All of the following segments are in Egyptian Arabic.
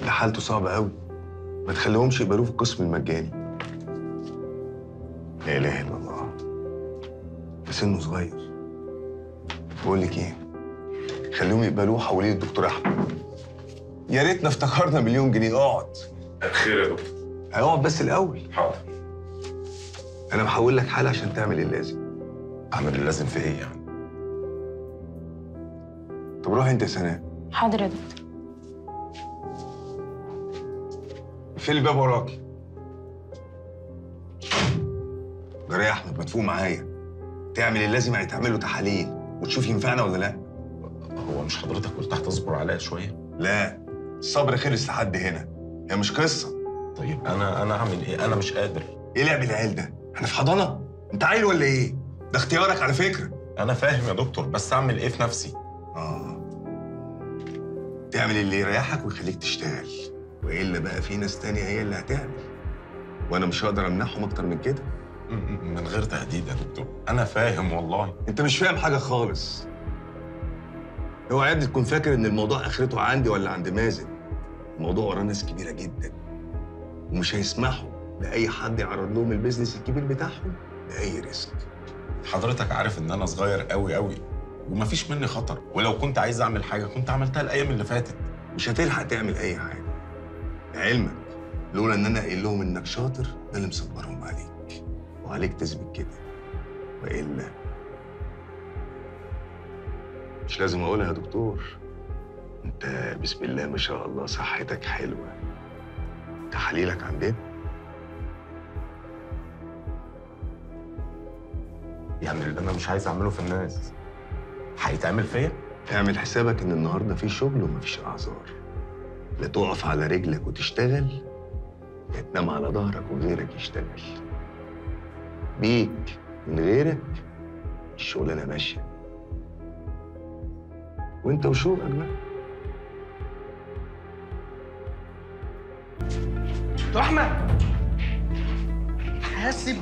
ده حالته صعبة قوي ما تخليهمش يقبلوه في القسم المجاني لا إله إلا الله ده سنه صغير بقول لك إيه خليهم يقبلوه حوالين الدكتور أحمد يا ريتنا افتكرنا مليون جنيه اقعد خير يا دكتور هيقعد بس الأول حاضر أنا محول لك حالة عشان تعمل اللازم اعمل اللازم في ايه يعني طب روح أنت يا سناء حاضر يا دكتور في الباب وراكي جرى يا احمد ما تفوق معايا تعمل اللازم يعني تعمل له تحاليل وتشوف ينفعنا ولا لا هو مش حضرتك قلت هتصبر عليا شويه لا الصبر خلص لحد هنا هي مش قصه طيب انا انا اعمل ايه انا مش قادر ايه لعب العيال ده احنا في حضانه انت عيل ولا ايه ده اختيارك على فكره انا فاهم يا دكتور بس اعمل ايه في نفسي اه تعمل اللي يريحك ويخليك تشتغل والا بقى في ناس تانية هي اللي هتعمل وانا مش هقدر امنعهم اكتر من كده م- م- من غير تهديد يا دكتور انا فاهم والله انت مش فاهم حاجه خالص اوعى يا ابني تكون فاكر ان الموضوع اخرته عندي ولا عند مازن الموضوع وراه ناس كبيره جدا ومش هيسمحوا لاي حد يعرض لهم البيزنس الكبير بتاعهم لاي ريسك حضرتك عارف ان انا صغير قوي قوي ومفيش مني خطر ولو كنت عايز اعمل حاجه كنت عملتها الايام اللي فاتت مش هتلحق تعمل اي حاجه لعلمك لولا ان انا قايل لهم انك شاطر ده اللي مصبرهم عليك وعليك تثبت كده والا مش لازم اقولها يا دكتور انت بسم الله ما شاء الله صحتك حلوه تحاليلك عندنا يعني اللي انا مش عايز اعمله في الناس هيتعمل فيا اعمل حسابك ان النهارده في شغل ومفيش اعذار لا تقف على رجلك وتشتغل يا تنام على ظهرك وغيرك يشتغل بيك من غيرك الشغلانه ماشيه وانت وشوقك بقى دكتور احمد حاسب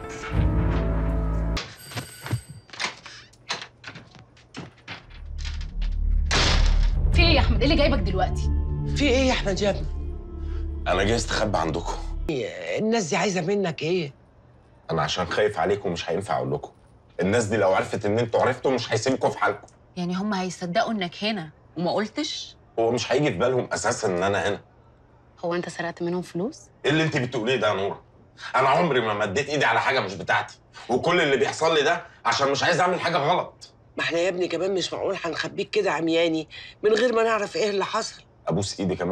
في ايه يا احمد ايه اللي جايبك دلوقتي في ايه يا احمد يا ابني انا جاي استخبى عندكم الناس دي عايزه منك ايه انا عشان خايف عليكم مش هينفع اقول لكم الناس دي لو عرفت ان انتوا عرفتوا مش هيسيبكم في حالكم يعني هم هيصدقوا انك هنا وما قلتش هو مش هيجي في بالهم اساسا ان انا هنا هو انت سرقت منهم فلوس ايه اللي انت بتقوليه ده يا نوره انا عمري ما مديت ايدي على حاجه مش بتاعتي وكل اللي بيحصل لي ده عشان مش عايز اعمل حاجه غلط ما احنا يا ابني كمان مش معقول هنخبيك كده عمياني من غير ما نعرف ايه اللي حصل ابوس ايدي كمان